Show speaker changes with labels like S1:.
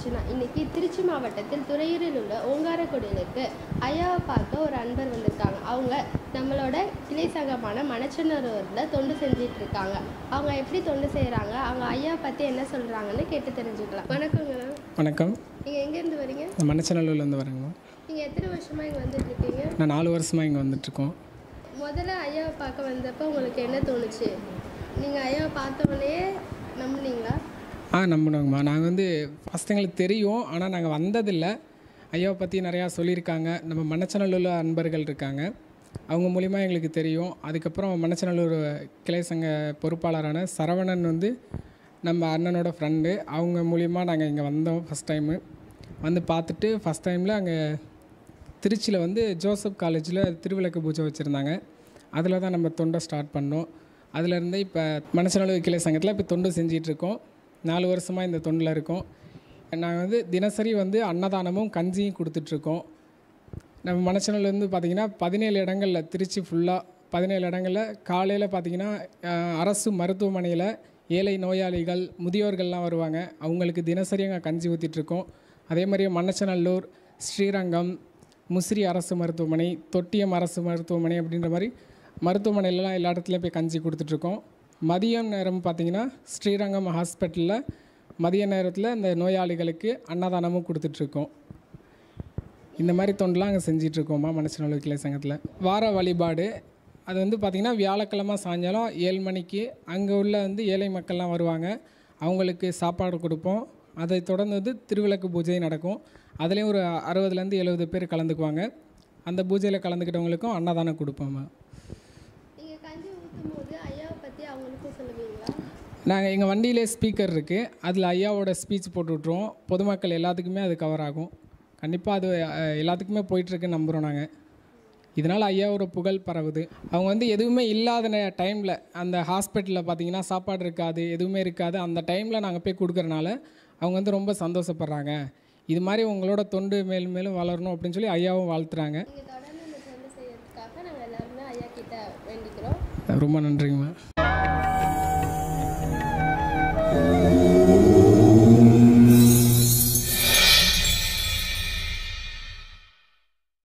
S1: அர்ச்சனா இன்னைக்கு திருச்சி மாவட்டத்தில் துறையூரில் உள்ள ஓங்காரக்குடிலுக்கு ஐயாவை பார்க்க ஒரு அன்பர் வந்திருக்காங்க அவங்க நம்மளோட கிளை சங்கமான மணச்சநல்லூரில் தொண்டு செஞ்சிட்டு இருக்காங்க அவங்க எப்படி தொண்டு செய்கிறாங்க அவங்க ஐயாவை பற்றி என்ன சொல்கிறாங்கன்னு கேட்டு தெரிஞ்சுக்கலாம் வணக்கங்க
S2: வணக்கம்
S1: நீங்கள் எங்கேருந்து வரீங்க
S2: நான் மணச்சநல்லூர்லேருந்து வரேங்க
S1: நீங்கள் எத்தனை வருஷமாக இங்கே வந்துட்டு இருக்கீங்க
S2: நான் நாலு வருஷமாக இங்கே வந்துட்டுருக்கோம்
S1: முதல்ல ஐயாவை பார்க்க வந்தப்போ உங்களுக்கு என்ன தோணுச்சு நீங்கள் ஐயாவை பார்த்த உடனே நம்புனீங்களா
S2: ஆ நம்பினோங்கம்மா நாங்கள் வந்து ஃபஸ்ட் எங்களுக்கு தெரியும் ஆனால் நாங்கள் வந்ததில்லை ஐயாவை பற்றி நிறையா சொல்லியிருக்காங்க நம்ம மணச்சநல்லூரில் அன்பர்கள் இருக்காங்க அவங்க மூலிமா எங்களுக்கு தெரியும் அதுக்கப்புறம் மணச்சநல்லூர் கிளை சங்க பொறுப்பாளரான சரவணன் வந்து நம்ம அண்ணனோட ஃப்ரெண்டு அவங்க மூலிமா நாங்கள் இங்கே வந்தோம் ஃபஸ்ட் டைமு வந்து பார்த்துட்டு ஃபஸ்ட் டைமில் அங்கே திருச்சியில் வந்து ஜோசப் காலேஜில் திருவிளக்கு பூஜை வச்சுருந்தாங்க அதில் தான் நம்ம தொண்டை ஸ்டார்ட் பண்ணோம் அதுலேருந்து இப்போ மனசநலவு கிளை சங்கத்தில் இப்போ தொண்டு செஞ்சிட்ருக்கோம் நாலு வருஷமாக இந்த தொண்டில் இருக்கோம் நாங்கள் வந்து தினசரி வந்து அன்னதானமும் கஞ்சியும் கொடுத்துட்ருக்கோம் நம்ம மனசனல் வந்து பார்த்திங்கன்னா பதினேழு இடங்களில் திருச்சி ஃபுல்லாக பதினேழு இடங்களில் காலையில் பார்த்திங்கன்னா அஹ், அரசு மருத்துவமனையில் ஏழை நோயாளிகள் முதியோர்கள்லாம் வருவாங்க அவங்களுக்கு தினசரி அங்கே கஞ்சி ஊற்றிட்டுருக்கோம் அதே மாதிரி மண்ணச்சநல்லூர் ஸ்ரீரங்கம் முசிறி அரசு மருத்துவமனை தொட்டியம் அரசு மருத்துவமனை அப்படின்ற மாதிரி மருத்துவமனையிலலாம் எல்லா இடத்துலையும் போய் கஞ்சி கொடுத்துட்ருக்கோம் மதியம் நேரம் பார்த்திங்கன்னா ஸ்ரீரங்கம் ஹாஸ்பிட்டலில் மதிய நேரத்தில் இந்த நோயாளிகளுக்கு அன்னதானமும் கொடுத்துட்ருக்கோம் இந்த மாதிரி தொண்டெலாம் அங்கே செஞ்சிட்ருக்கோம்மா மனசநல கிளை சங்கத்தில் வார வழிபாடு அது வந்து பார்த்திங்கன்னா வியாழக்கிழமை சாயங்காலம் ஏழு மணிக்கு அங்கே உள்ள வந்து ஏழை மக்கள்லாம் வருவாங்க அவங்களுக்கு சாப்பாடு கொடுப்போம் அதை தொடர்ந்து வந்து திருவிளக்கு பூஜை நடக்கும் அதுலேயும் ஒரு அறுபதுலேருந்து எழுபது பேர் கலந்துக்குவாங்க அந்த பூஜையில் கலந்துக்கிட்டவங்களுக்கும் அன்னதானம் கொடுப்போம்மா
S1: நீங்கள் கஞ்சி ஊற்றும் போது ஐயாவை பற்றி அவங்களுக்கும் சொல்லுவீங்களா
S2: நாங்கள் எங்கள் வண்டியிலே ஸ்பீக்கர் இருக்குது அதில் ஐயாவோட ஸ்பீச் போட்டு விட்ருவோம் பொதுமக்கள் எல்லாத்துக்குமே அது கவர் ஆகும் கண்டிப்பாக அது அஹ், எல்லாத்துக்குமே போயிட்டுருக்குன்னு நம்புகிறோம் நாங்கள் இதனால் ஐயாவோட புகழ் பரவுது அவங்க வந்து எதுவுமே இல்லாத டைமில் அந்த ஹாஸ்பிட்டலில் பார்த்தீங்கன்னா சாப்பாடு இருக்காது எதுவுமே இருக்காது அந்த டைமில் நாங்கள் போய் கொடுக்குறனால அவங்க வந்து ரொம்ப சந்தோஷப்படுறாங்க இது மாதிரி உங்களோட தொண்டு மேலும் மேலும் வளரணும் அப்படின்னு சொல்லி ஐயாவும் வாழ்த்துறாங்க
S1: நீங்கள் தொடர்ந்து இந்த தொண்டு செய்யறதுக்காக நாங்கள் எல்லாருமே ஐயா கிட்ட வேண்டிக்கிறோம்
S2: ரொம்ப நன்றிங்கம்மா